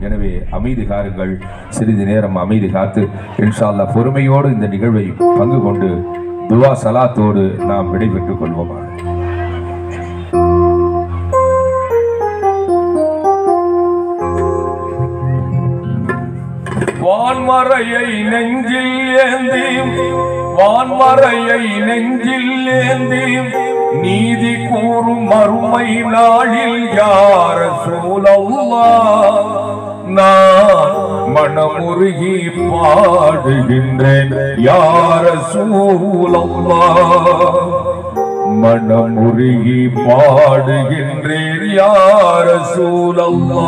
எனவே அமைதி காருங்கள் சிறிது நேரம் அமைதி காத்து இன்ஷா அல்லாஹ் பொறுமையோடு இந்த நிகழ்வை பங்கு கொண்டு துவா சலாத்தோடு நாம் விடைபெற்றுக் கொள்வோமாக வான்மறையை நெஞ்சில் ஏந்தி வான்மறையை நெஞ்சில் ஏந்தி நீதி கூறும் மறுமை நாளில் யார சூழல்லா நான் மனமுருகி பாடுகின்றேன் யார சூழல்லா மனமுருகி பாடுகின்றேன் யார சூழல்லா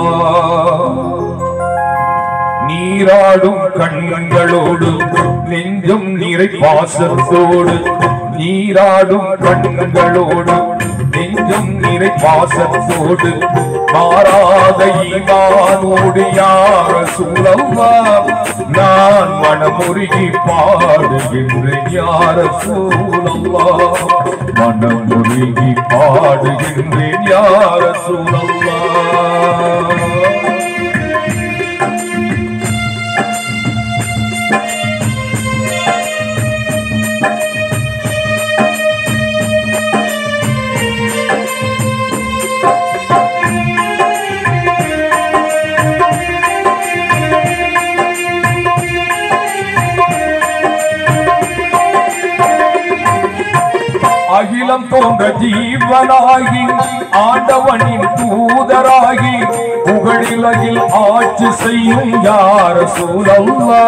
நீராடும் கண்களோடு நெஞ்சம் நிறை பாசத்தோடு நீராடும் கண்களோடு நெஞ்சம் நிறை பாசத்தோடு மாறாத ஈமானோடு யார சூழல்லா நான் மனமுருகி பாடுகின்றேன் யார சூழல்லா மனமுருகி பாடுகின்றேன் யார சூழல்லா அகிலம் தோன்ற ஜீவனாகி ஆண்டவனின் தூதராகி புகழிலகில் ஆட்சி செய்யும் யார சூழல்லா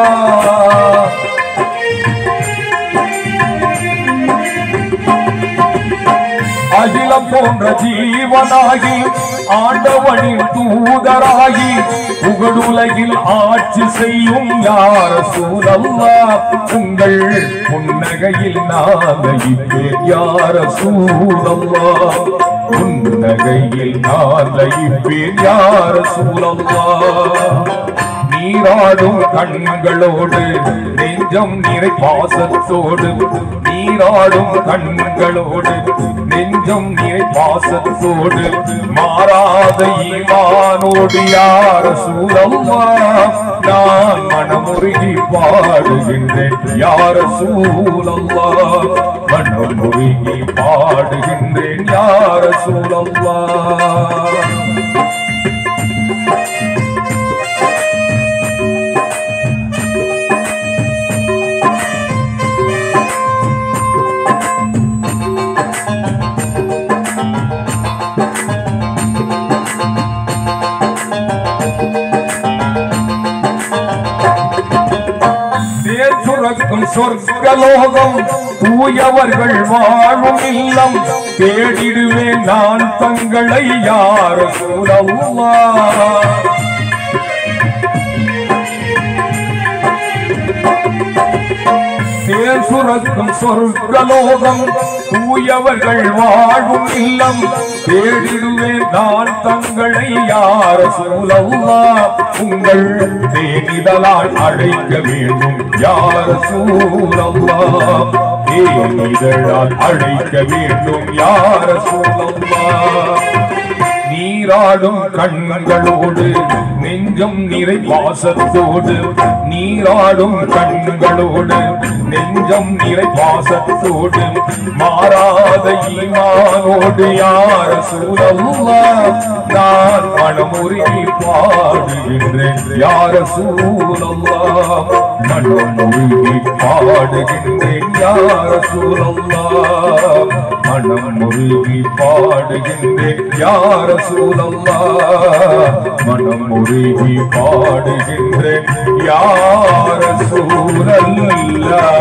அகிலம் போன்ற ஜீவனாகி ஆண்டவனின் தூதராகி புகழுலகில் ஆட்சி செய்யும் யார சூழல்லா உங்கள் புன்னகையில் நாளைப்பேன் யார சூழல்லா புன்னகையில் நாளைப்பேன் யார சூழல்லா நீராடும் கண்களோடு நெஞ்சம் நிறை பாசத்தோடு நீராடும் கண்களோடு நெஞ்சம் நிறை பாசத்தோடு மாறாத ஈமானோடு யார சூழல்லா நான் மனமுருகி பாடுகின்றேன் யார சூழல்லா மனமுருகி பாடுகின்றேன் யார சூழல்லா தேர் சுரக்கும் சொர்க்கலோகம் தூயவர்கள் வாழும் இல்லம் தேடிடுவேன் நான் தங்களை யார சூழல்லா தேர் சுரக்கும் சொர்க்கலோகம் தூயவர்கள் வாழும் இல்லம் தேடிடுவேன் நான் தங்களை யார சூழல்லா உங்கள் தேனிதலால் அழைக்க வேண்டும் யார சூழல்லா தேனிதழால் அழைக்க வேண்டும் யார சூழல்லா நீராடும் கண்களோடு நெஞ்சம் நிறை பாசத்தோடு நீராடும் கண்களோடு நெஞ்சம் நிறை பாசத்தோடு மாறாத ஈமானோடு யார சூழல்லா நான் மனமுருகி பாடுகின்றேன் யார சூழல்லா மனமுருகி பாடுகின்றேன் யார சூழல்லா மனமுருகி பாடுகின்றேன் யார சூழல்லா மனமுருகி பாடுகின்றேன் யார சூழல்லா